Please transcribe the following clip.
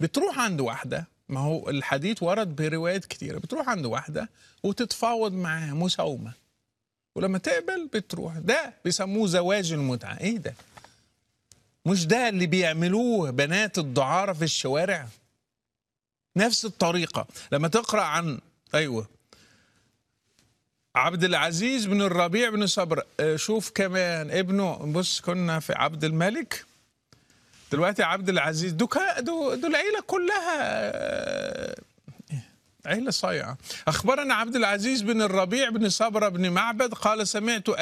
بتروح عند واحده ما هو الحديث ورد بروايات كتيره بتروح عند واحده وتتفاوض معاها مساومه ولما تقبل بتروح ده بيسموه زواج المتعه ايه ده مش ده اللي بيعملوه بنات الدعاره في الشوارع نفس الطريقه لما تقرا عن ايوه عبد العزيز بن الربيع بن صبر آه، شوف كمان ابنه بص كنا في عبد الملك دلوقتي عبد العزيز دول كا- دول دول العيله كلها آه، عيله صايعه اخبرنا عبد العزيز بن الربيع بن صبره بن معبد قال سمعت